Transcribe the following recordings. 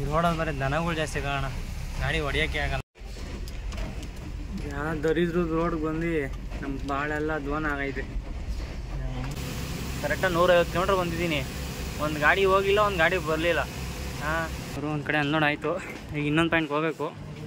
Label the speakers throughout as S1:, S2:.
S1: ಈ ರೋಡಲ್ಲಿ ಬರೀ ದನಗಳು ಜಾಸ್ತಿ ಕಾರಣ ಗಾಡಿ ಹೊಡಿಯೋಕ್ಕೆ ಆಗಲ್ಲ ಯಾವ ದರಿದ್ರ ರೋಡ್ಗೆ ಬಂದು ನಮ್ಮ ಭಾಳೆಲ್ಲ ಧ್ವನ ಆಗೈತೆ ಕರೆಕ್ಟಾಗಿ ನೂರೈವತ್ತು ಕಿಲೋಮೀಟ್ರ್ ಬಂದಿದ್ದೀನಿ ಒಂದು ಗಾಡಿ ಹೋಗಿಲ್ಲ ಒಂದು ಗಾಡಿ ಬರಲಿಲ್ಲ ಹಾಂ ಅವರು ಒಂದು ಕಡೆ ಅಲ್ಲಿ ನೋಡಾಯಿತು ಈಗ ಇನ್ನೊಂದು ಪಾಯಿಂಟ್ಗೆ ಹೋಗಬೇಕು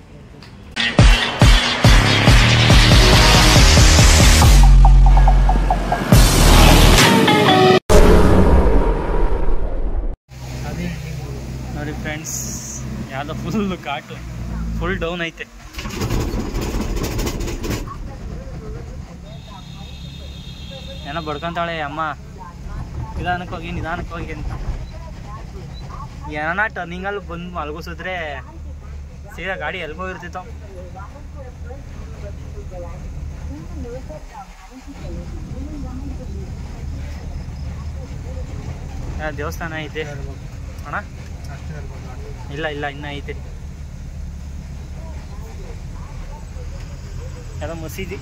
S1: ನೋಡಿ ಫ್ರೆಂಡ್ಸ್ ಯಾವುದೋ ಫುಲ್ ಕಾಟು ಫುಲ್ ಡೌನ್ ಐತೆ ಏನೋ ಬಡ್ಕೊಂತಾಳೆ ಅಮ್ಮ ನಿಧಾನಕ್ಕೆ ಹೋಗಿ ನಿಧಾನಕ್ಕೆ ಹೋಗಿ ಅಂತ ಏನೋ ಟರ್ನಿಂಗಲ್ಲಿ ಬಂದು ಮಲಗಿಸಿದ್ರೆ ಸೀದಾ ಗಾಡಿ ಎಲ್ಗೋಗಿರ್ತಿತ್ತು ಯಾ, ದೇವಸ್ಥಾನ ಐತೆ ಅಣ್ಣ ಇಲ್ಲ ಇಲ್ಲ ಇನ್ನೂ ಐತೆ ಯಾವುದೋ ಮಸೀದಿ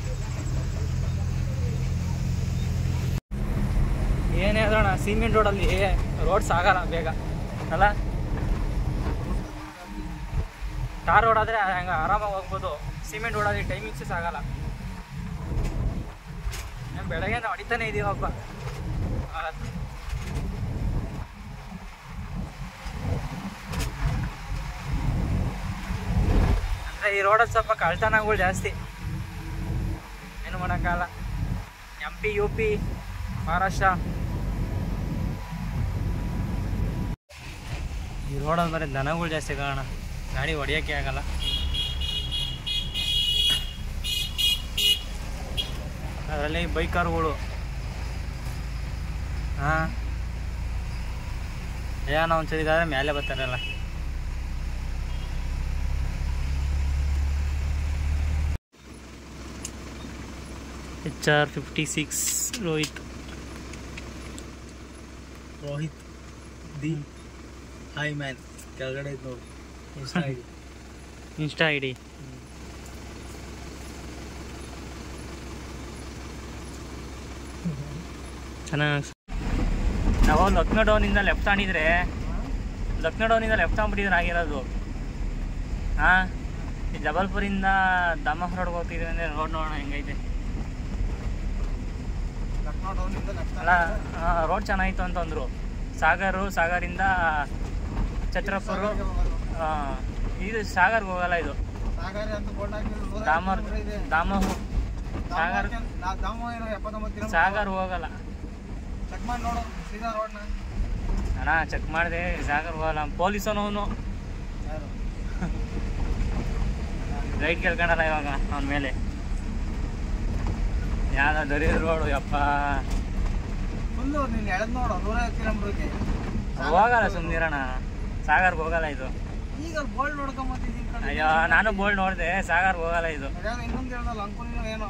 S1: ಏನೇ ಅಣ್ಣ ಸಿಮೆಂಟ್ ರೋಡಲ್ಲಿ ರೋಡ್ ಸಾಗಲ್ಲ ಬೇಗ ಅಲ್ಲ ಟಾರ್ ರೋಡ್ ಆದರೆ ಹಂಗೆ ಆರಾಮಾಗಿ ಹೋಗ್ಬೋದು ಸಿಮೆಂಟ್ ರೋಡಲ್ಲಿ ಟೈಮಿಂಗ್ಸ್ ಸಾಗಲ್ಲ ನಾನು ಬೆಳಗ್ಗೆ ಹೊಡಿತಾನೆ ಇದೀವಪ್ಪ ಆ, ಅಂದರೆ ಈ ರೋಡಲ್ಲಿ ಸ್ವಲ್ಪ ಕಳ್ತನಗಳು ಜಾಸ್ತಿ ಏನು ಮಾಡೋಕ್ಕಾಗಲ್ಲ M P U P Maharashtra ಈ ರೋಡಲ್ಲಿ ಬರೀ ದನಗಳು ಜಾಸ್ತಿ ಕಾರಣ ಗಾಡಿ ಹೊಡಿಯೋಕ್ಕೆ ಆಗಲ್ಲ ಅದರಲ್ಲಿ ಬೈಕರ್ಗಳು ಹಾಂ ಏನೋ ಒಂದ್ಸರಿ ಇದಾದ್ರೆ ಮೇಲೆ ಬರ್ತಾರಲ್ಲ H R fifty six Rohit
S2: Rohit the hi man ಕೆಳಗಡೆ ಐತೆ ನೋಡಿ insta ID
S1: insta I D ಚೆನ್ನಾಗಿ ನಾವು ಲಕ್ನೋ ಡೌನಿಂದ ಲೆಫ್ಟ್ ತಗೊಂಡಿದ್ರೆ ಲಕ್ನೋ ಡೌನಿಂದ ಲೆಫ್ಟ್ ತಗೊಂಡ್ಬಿಟ್ಟಿದ್ರೆ ಆಗಿರೋದು ಹಾಂ ಈ ಜಬಲ್ಪುರಿಂದ ದಮಃ ರೋಡ್ಗೆ ಹೋಗ್ತಿದ್ವಿ ಅಂದರೆ ರೋಡ್ ನೋಡೋಣ ಹೆಂಗೈತೆ
S2: ಲಕ್ನೋ ಡೌನಿಂದ ಲೆಫ್ಟ್
S1: ಅಲ್ಲ ರೋಡ್ ಚೆನ್ನಾಗಿತ್ತು ಅಂತಂದರು ಸಾಗರು ಸಾಗರಿಂದ ಛತ್ರಪುರ ಆ, ಇದು ಸಾಗರ್ಗೆ ಹೋಗಲ್ಲ ಇದು
S2: ಸಾಗರ ಅಂತ ಬೋರ್ಡ್ ಹಾಕಿದ್ರು ನೂರ
S1: ದಾಮರ್
S2: ಇದೆ
S1: ದಾಮಹು ಸಾಗರ್
S2: ನಾ- ದಾಮ ಏನೋ ಎಪ್ಪತ್ತೊಂಬತ್ತು ಕಿಲೋಮೀಟರ್
S1: ಸಾಗರ್ ಹೋಗಲ್ಲ
S2: ಚೆಕ್ ಮಾಡಿ ನೋಡು ಸೀದಾ ರೋಡ್ನ
S1: ಅಣ್ಣ ಚೆಕ್ ಮಾಡಿದೆ ಸಾಗರ್ ಹೋಗಲ್ಲ ಪೊಲೀಸನವನು
S2: ಯಾರು
S1: ರೈಟ್ ಕೇಳ್ಕೊಂಡಲ್ಲ ಇವಾಗ ಅವನ ಮೇಲೆ ಯಾವ್ದ ದರಿ ರೋಡು ಯಪ್ಪ
S2: ಫುಲ್ಲು ನೀನು ಎಳೆದ್ ನೋಡು ನೂರೈವತ್ತು ಕಿಲೋಮೀಟರ್ಗೆ
S1: ಹೋಗಲ್ಲ ಸುಮ್ಮನಿರೋಣ ಸಾಗರ್ಗೆ ಹೋಗಲ್ಲ ಇದು
S2: ಈಗ ಬೋಲ್ಡ್ ನೋಡ್ಕೊಂಬತ್ತಿದ್ದೀನಿ ಕಣೆ.
S1: ಅಯ್ಯೋ ನಾನು ಬೋಲ್ಡ್ ನೋಡಿದೆ ಸಾಗರ್ಗೆ ಹೋಗಲ್ಲ ಇದು
S2: ಅದ್ಯಾವ್ದೋ ಇನ್ನೊಂದು ಹೇಳ್ದಲ್ಲ ಅಂಕುಲಿನೋ ಏನೋ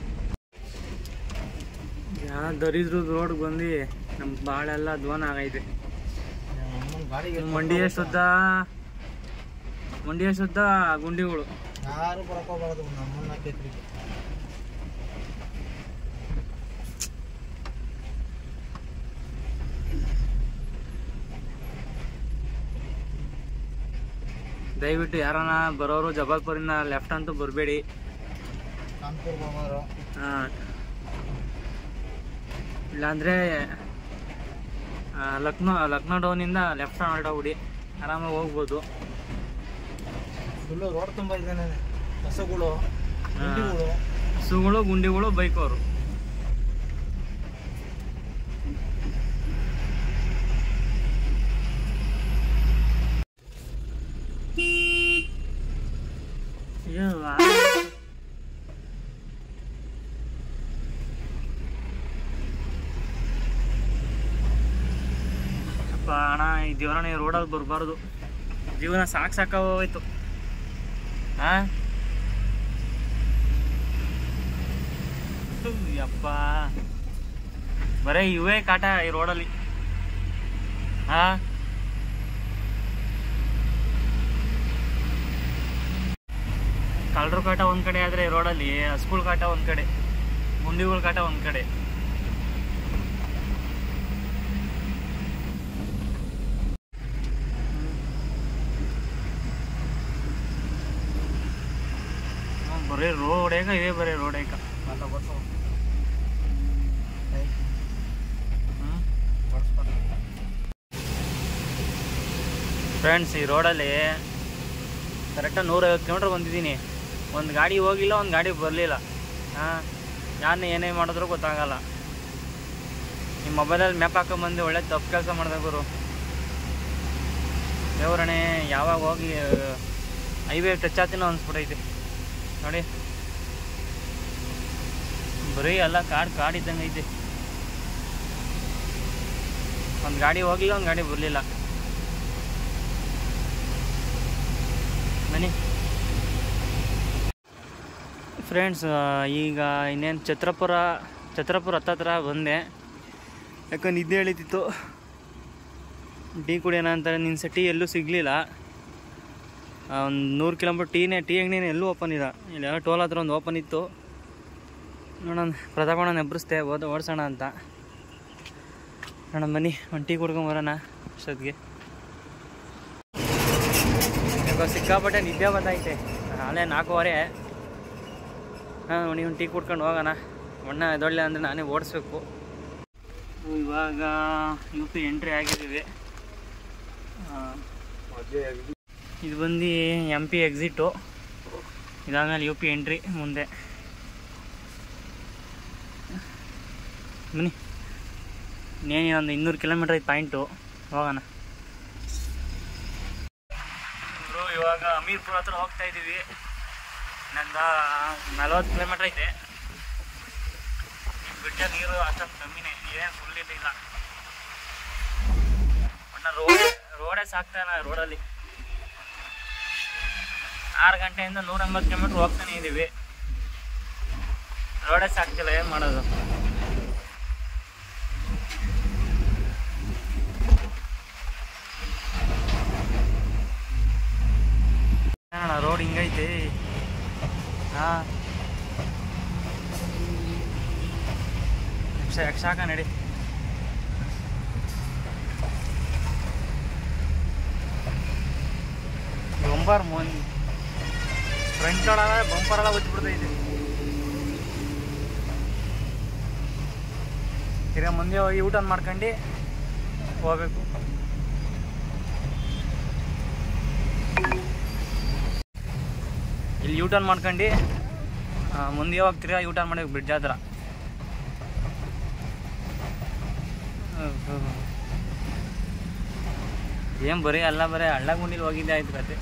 S1: ಯಾವ ದರಿದ್ರ ರೋಡ್ಗೆ ಬಂದು ನಮ್ಮ ಭಾಳೆಲ್ಲ ಧ್ವನ ಆಗೈತೆ ಮಂಡಿಯ ಶುದ್ಧ ಮಂಡಿಯ ಶುದ್ಧ ಗುಂಡಿಗಳು
S2: ಯಾರು ಬರಕೋಬಾರ್ದು ನಮ್ಮನ್ನ ಕೇತ್ರಿಗೆ
S1: ದಯವಿಟ್ಟು ಯಾರನ್ನ ಬರೋರು ಜಬಲ್ಪುರಿಂದ ಲೆಫ್ಟ್ ಅಂತೂ ಬರಬೇಡಿ
S2: ಕಾನ್ಪುರ್ ಹೋಗೋರು
S1: ಇಲ್ಲಾಂದರೆ ಲಕ್ನೋ ಲಕ್ನೋ ಡೌನಿಂದ ಲೆಫ್ಟ್ ಹೊರಟೋಗ್ಬಿಡಿ ಆರಾಮಾಗಿ ಹೋಗ್ಬೋದು
S2: ಫುಲ್ಲು ರೋಡ್ ತುಂಬ ಇದ್ದಾನೆ ಬಸ್ಸುಗಳು ಗುಂಡಿಗಳು
S1: ಹಸುಗಳು ಗುಂಡಿಗಳು ಬೈಕವರು ಅಪ್ಪ ಅಣ್ಣ ಈ ದೇವರಣ್ಣ ಈ ರೋಡಲ್ಲಿ ಬರಬಾರ್ದು ಜೀವನ ಸಾಕು ಸಾಕಾಗೋಯ್ತು ಹಾ ಯಪ್ಪ ಬರೇ ಇವೇ ಕಾಟ ಈ ರೋಡಲ್ಲಿ ಹಾ ಕಳ್ಳರು ಕಾಟ ಒಂದ್ ಕಡೆ ಆದ್ರೆ ಈ ರೋಡಲ್ಲಿ ಹಸ್ಗುಳ್ ಕಾಟ ಒಂದ್ ಕಡೆ ಗುಂಡಿಗಳ ಕಾಟ ಒಂದ್ ಕಡೆ ಬರೀ ರೋಡೇಗ ಇದೆ ಬರೀ ರೋಡೇಗ
S2: ಮಾತಾ ಬರ್ತಾವ
S1: ಹ್ಞೂ ಫ್ರೆಂಡ್ಸ್ ಈ ರೋಡಲ್ಲಿ ಕರೆಕ್ಟಾಗಿ ನೂರೈವತ್ತು ಕಿಲೋಮೀಟ್ರ್ ಬಂದಿದ್ದೀನಿ ಒಂದು ಗಾಡಿ ಹೋಗಿಲ್ಲ ಒಂದು ಗಾಡಿ ಬರಲಿಲ್ಲ ಹಾಂ ನಾನು ಏನೇ ಮಾಡಿದ್ರು ಗೊತ್ತಾಗಲ್ಲ ನಿಮ್ಮ ಮೊಬೈಲಲ್ಲಿ ಮ್ಯಾಪ್ ಹಾಕೊಂಬಂದು ಒಳ್ಳೆ ತಪ್ಪು ಕೆಲಸ ಮಾಡಿದೆ ಗುರು ದೇವರಣೆ ಯಾವಾಗ ಹೋಗಿ ಹೈವೇ ಟಚ್ ಆಗ್ತೀನೋ ಅನ್ಸ್ಬಿಟ್ಟೈತೆ ನೋಡಿ ಬರೀ ಎಲ್ಲ ಕಾಡು ಕಾಡಿದ್ದಂಗೆ ಐತೆ ಒಂದು ಗಾಡಿ ಹೋಗಿಲ್ಲ ಒಂದು ಗಾಡಿ ಬರಲಿಲ್ಲ ಬನ್ನಿ ಫ್ರೆಂಡ್ಸ್ ಈಗ ಇನ್ನೇನು ಛತ್ರಪುರ ಛತ್ರಪುರ ಹತ್ತತ್ರ ಬಂದೆ ಯಾಕಂದ್ರೆ ನಿದ್ದೆ ಎಳಿತಿತ್ತು ಟೀ ಕುಡಿಯೋಣ ಅಂತಾರೆ ನಿನ್ನ ಟೀ ಎಲ್ಲೂ ಸಿಗಲಿಲ್ಲ ಒಂದು ನೂರು ಕಿಲೋಮೀಟ್ರ್ ಟೀನೇ ಟೀ ಅಂಗಡಿನೇ ಎಲ್ಲೂ ಓಪನ್ ಇಲ್ಲ ಇಲ್ಲಿ ಯಾವ ಟೋಲ್ ಹತ್ರ ಒಂದು ಓಪನ್ ಇತ್ತು ನೋಡೋಣ ಪ್ರತಾಪಣ್ಣ ನೆಬ್ರಿಸ್ದೆ ಓದ ಓಡಿಸೋಣ ಅಂತ ನೋಡೋಣ ಬನ್ನಿ ಒಂದು ಟೀ ಕುಡ್ಕೊಂಬರೋಣ ಅಷ್ಟೊತ್ತಿಗೆ ಯಾಕೋ ಸಿಕ್ಕಾಪಟ್ಟೆ ನಿದ್ದೆ ಬಂದೈತೆ ನಾಳೆ ನಾಲ್ಕೂವರೆ ಹಾಂ ನೋಡಿ ಒಂದು ಟೀ ಕುಡ್ಕೊಂಡು ಹೋಗೋಣ ಒಣ್ಣ ಎದೊಳ್ಳೆ ಅಂದರೆ ನಾನೇ ಓಡಿಸ್ಬೇಕು ಇವಾಗ ಯು ಪಿ ಎಂಟ್ರಿ ಆಗಿದ್ದೀವಿ ಆ, ಇದು ಬಂದು ಎಮ್ ಪಿ ಎಕ್ಸಿಟು ಇದಾದ್ಮೇಲೆ ಯು ಪಿ ಎಂಟ್ರಿ ಮುಂದೆ ಬನ್ನಿ ಇನ್ನೇನು ಒಂದು ಇನ್ನೂರು ಕಿಲೋಮೀಟ್ರ್ ಐತೆ ಪಾಯಿಂಟು ಹೋಗೋಣ ಇವರು ಇವಾಗ ಅಮೀರ್ಪುರ ಹತ್ರ ಹೋಗ್ತಾ ಇದ್ದೀವಿ ನಂದ ನಲ್ವತ್ತು ಕಿಲೋಮೀಟ್ರ್ ಐತೆ ಬಿಟ್ಟ ನೀರು ಅಷ್ಟೊಂದು ಕಮ್ಮಿನೇ ನೀರೇನು ಫುಲ್ ಇಲ್ಲ ಒಣ್ಣ ರೋಡ್ ರೋಡೇ ಸಾಕ್ತಾ ಇಲ್ಲ ರೋಡಲ್ಲಿ ಆರು ಗಂಟೆಯಿಂದ ನೂರ ಎಂಬತ್ತು ಕಿಲೋಮೀಟ್ರ್ ಹೋಗ್ತಾನೆ ಇದ್ದೀವಿ ರೋಡೇ ಸಾಕ್ತಿಲ್ಲ ಏನು ಮಾಡೋದು ಏನಣ್ಣ ರೋಡ್ ಹಿಂಗೈತೆ ಹಾಂ ಯಕ್ಷ ಯಕ್ಷಾಕ ನಡಿ ಬಂಪರ್ ಮೊನ್ ಫ್ರಂಟ್ ಲೋಡ್ ಬಂಪರ್ ಎಲ್ಲ ಬಿಡ್ತೈತೆ ತಿರ್ಗಾ ಮುಂದೆ ಹೋಗಿ ಊಟ ಮಾಡ್ಕೊಂಡು ಹೋಗ್ಬೇಕು ಇಲ್ಲಿ ಯೂ ಟರ್ನ್ ಮಾಡ್ಕೊಂಡು ಆ, ಮುಂದೆ ಹೋಗಿ ತಿರ್ಗಾ ಯೂ ಟರ್ನ್ ಮಾಡಿ ಬ್ರಿಡ್ಜ್ ಹತ್ರ ಏನು ಬರೀ ಎಲ್ಲ ಬರೀ ಹಳ್ಳ ಗುಂಡಿಲಿ ಹೋಗಿದ್ದೆ ಆಯ್ತು ಕತೆ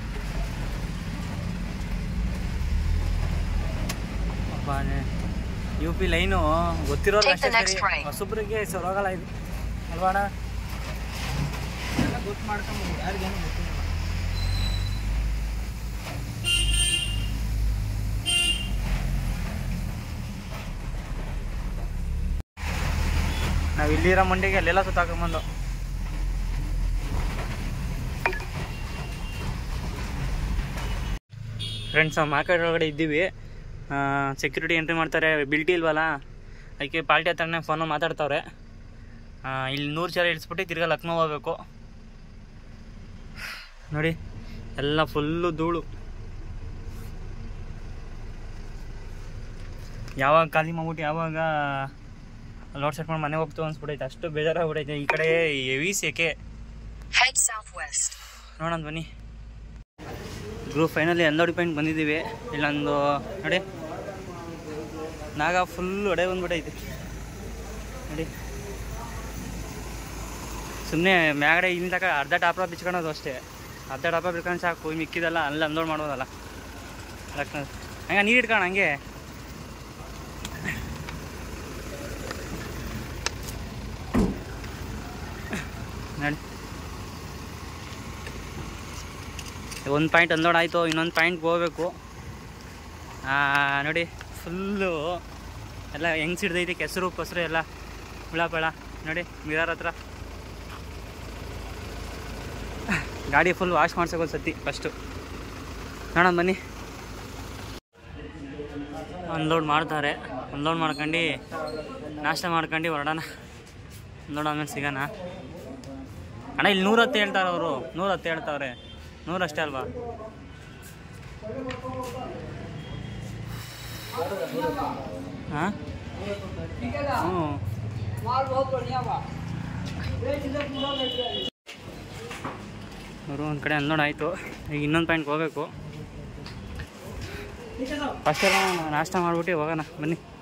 S1: ಯು ಪಿ ಲೈನು ಗೊತ್ತಿರೋರು
S3: Take the
S1: ಅಷ್ಟೇ
S3: next
S1: ಸರಿ
S3: right.
S1: ಹೊಸಬ್ರಿಗೆ ಸರೋಗಲ್ಲ ಇದು ಅಲ್ವಾ ಅಣ್ಣ
S2: ಎಲ್ಲ ಗೊತ್ತು ಮಾಡ್ಕೊಂಬೋದು ಯಾರಿಗೇನು ಗೊತ್ತಿಲ್ಲ
S1: ನಾವು ಇಲ್ಲಿರೋ ಮಂಡಿಗೆ ಅಲ್ಲೆಲ್ಲ ಸುತ್ತಾಕೊಂಬಂದು ಫ್ರೆಂಡ್ಸ್ ನಾವು ಮಾರ್ಕೆಟ್ ಒಳಗಡೆ ಇದ್ದೀವಿ ಸೆಕ್ಯೂರಿಟಿ ಎಂಟ್ರಿ ಮಾಡ್ತಾರೆ ಬಿಲ್ಟಿ ಇಲ್ವಲ್ಲ ಅದಕ್ಕೆ ಪಾರ್ಟಿ ಹತ್ರನೇ ಫೋನ್ ಮಾತಾಡ್ತಾವ್ರೆ ಆ, ಇಲ್ಲಿ ನೂರು ಚೇರ್ ಇಳಿಸ್ಬಿಟ್ಟು ತಿರ್ಗಾ ಲಕ್ನೋ ಹೋಗ್ಬೇಕು ನೋಡಿ ಎಲ್ಲ ಫುಲ್ಲು ಧೂಳು ಯಾವಾಗ ಖಾಲಿ ಮಾಡ್ಬಿಟ್ಟು ಯಾವಾಗ ಲೋಡ್ ಸೆಟ್ ಮಾಡಿ ಮನೆಗೆ ಹೋಗ್ತು ಅನ್ಸ್ಬಿಟ್ಟೈತೆ ಅಷ್ಟು ಬೇಜಾರಾಗ್ಬಿಟ್ಟೈತೆ ಈ ಕಡೆ ಹೆವಿ ಸೆಕೆ
S3: Head southwest.
S1: ನೋಡೋಣ ಬನ್ನಿ ಗ್ರೂಪ್ ಫೈನಲಿ ಎಲ್ಲೋಡಿ ಪಾಯಿಂಟ್ ಬಂದಿದ್ದೀವಿ ಇಲ್ಲೊಂದು ನೋಡಿ ನಾಗ ಫುಲ್ ಒಡೆ ಬಂದ್ಬಿಟ್ಟೈತೆ ನೋಡಿ ಸುಮ್ಮನೆ ಮ್ಯಾಗಡೆ ಇಲ್ಲಿ ತಕ ಅರ್ಧ ಟಾಪ್ರ ಬಿಚ್ಕೊಳೋದು ಅಷ್ಟೇ ಅರ್ಧ ಟಾಪ ಬಿಚ್ಕೊಂಡು ಸಾಕು ಇನ್ನು ಮಿಕ್ಕಿದೆಲ್ಲ ಅಲ್ಲಿ ಅನ್ಲೋಡ್ ಮಾಡ್ಬೋದಲ್ಲ ಲಕ್ನೋ ಹಂಗೆ ನೀರು ಇಟ್ಕೋಣ ಹಂಗೆ ನೋಡಿ ಒಂದು ಪಾಯಿಂಟ್ ಅನ್ಲೋಡ್ ಆಯಿತು ಇನ್ನೊಂದು ಪಾಯಿಂಟ್ಗೆ ಹೋಗ್ಬೇಕು ಆ, ನೋಡಿ ಫುಲ್ಲು ಎಲ್ಲ ಹೆಂಗೆ ಸಿಡ್ದೈತೆ ಕೆಸರು ಪಸರು ಎಲ್ಲ ಹುಳ ಪಳ ನೋಡಿ ಮಿರರ್ ಹತ್ರ ಗಾಡಿ ಫುಲ್ ವಾಶ್ ಮಾಡ್ಸೋಕೆ ಒಂದು ಸತಿ ಫಸ್ಟು ನೋಡೋಣ ಬನ್ನಿ ಅನ್ಲೋಡ್ ಮಾಡ್ತಾರೆ ಅನ್ಲೋಡ್ ಮಾಡ್ಕೊಂಡು ನಾಷ್ಟ ಮಾಡ್ಕೊಂಡು ಹೊರಡೋಣ ಅನ್ಲೋಡ್ ಆದ್ಮೇಲೆ ಸಿಗೋಣ ಅಣ್ಣ ಇಲ್ಲಿ ನೂರ ಹತ್ತು ಹೇಳ್ತಾರೆ ಅವರು ನೂರ ಹತ್ತು ಹೇಳ್ತಾವ್ರೆ ನೂರಷ್ಟೇ ಅಲ್ವಾ ಹಾಂ ಹ್ಞೂ ಅವರು ಒಂದು ಕಡೆ ಅನ್ಲೋಡ್ ಆಯಿತು ಈಗ ಇನ್ನೊಂದು ಪಾಯಿಂಟ್ಗೆ ಹೋಗ್ಬೇಕು ಫಸ್ಟ್ ಎಲ್ಲ ನಾಷ್ಟ ಮಾಡಿಬಿಟ್ಟು ಹೋಗೋಣ ಬನ್ನಿ